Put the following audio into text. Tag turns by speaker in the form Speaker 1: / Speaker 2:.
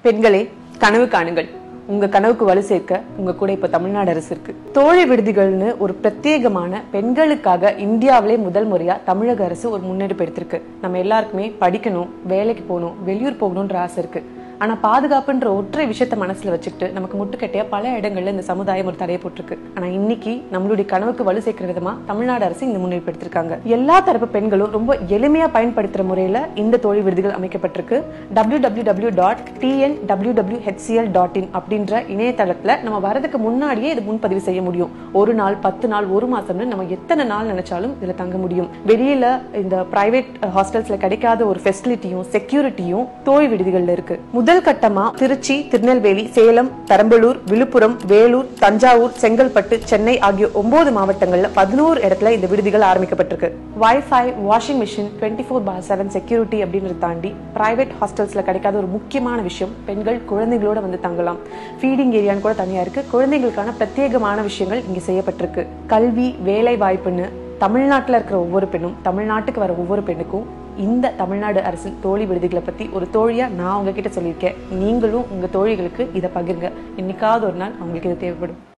Speaker 1: பெண்களே கனவு காணுங்கள் உங்க கனவுக்கு வலு சேர்க்க உங்க கூட இப்ப தமிழ்நாடு அரசு இருக்கு தோழி விடுதிகள்னு ஒரு பிரத்யேகமான பெண்களுக்காக இந்தியாவிலே முதல் முறையா தமிழக அரசு ஒரு முன்னெடுப்பு எடுத்திருக்கு நம்ம எல்லாருக்குமே படிக்கணும் வேலைக்கு போகணும் வெளியூர் போகணும்ன்ற ஆசை இருக்கு ஆனா பாதுகாப்புன்ற ஒற்றை விஷயத்த மனசுல வச்சுக்கிட்டு நமக்கு முட்டுக்கட்டையா பல இடங்கள்ல இந்த சமுதாயம் ஒரு தடையை போட்டிருக்கு ஆனா இன்னைக்கு நம்மளுடைய கனவுக்கு வலு சேர்க்கிற விதமா தமிழ்நாடு அரசு இந்த முன்னெடுப்பு எடுத்திருக்காங்க எல்லா தரப்பு பெண்களும் ரொம்ப எளிமையா பயன்படுத்துற முறையில இந்த தோழி விடுதிகள் அமைக்கப்பட்டிருக்கு W W W dot TN W W HCL dot in அப்படின்ற இணையதளத்துல நம்ம வரதுக்கு முன்னாடியே இது முன்பதிவு செய்ய முடியும் ஒரு நாள் பத்து நாள் ஒரு மாசம்னு நம்ம எத்தனை நாள் நினைச்சாலும் இதுல தங்க முடியும் வெளியில இந்த பிரைவேட் ஹாஸ்டல்ஸ்ல கிடைக்காத ஒரு ஃபெசிலிட்டியும் செக்யூரிட்டியும் தோழி விடுதிகள்ல இருக்கு முதல் கட்டமா திருச்சி திருநெல்வேலி சேலம் பெரம்பலூர் விழுப்புரம் வேலூர் தஞ்சாவூர் செங்கல்பட்டு சென்னை ஆகிய ஒன்பது மாவட்டங்கள்ல பதினோரு இடத்துல இந்த விடுதிகள் ஆரம்பிக்கப்பட்டிருக்கு wifi washing machine twenty four bar seven security அப்படின்றத தாண்டி பிரைவேட் ஹாஸ்டல்ஸ்ல கிடைக்காத ஒரு முக்கியமான விஷயம் பெண்கள் குழந்தைகளோட வந்து தங்கலாம் ஃபீடிங் ஏரியான்னு கூட தனியா இருக்கு குழந்தைகளுக்கான பிரத்யேகமான விஷயங்கள் இங்க செய்யப்பட்டிருக்கு கல்வி வேலை வாய்ப்புன்னு தமிழ்நாட்டுல இருக்கிற ஒவ்வொரு பெண்ணும் தமிழ்நாட்டுக்கு வர ஒவ்வொரு பெண்ணுக்கும் இந்த தமிழ்நாடு அரசின் தோழி விடுதிகளை பத்தி ஒரு தோழியா நான் உங்ககிட்ட சொல்லியிருக்கேன் நீங்களும் உங்க தோழிகளுக்கு இதை பகிருங்க என்னைக்காவது ஒரு நாள் அவங்களுக்கு இது தேவைப்படும்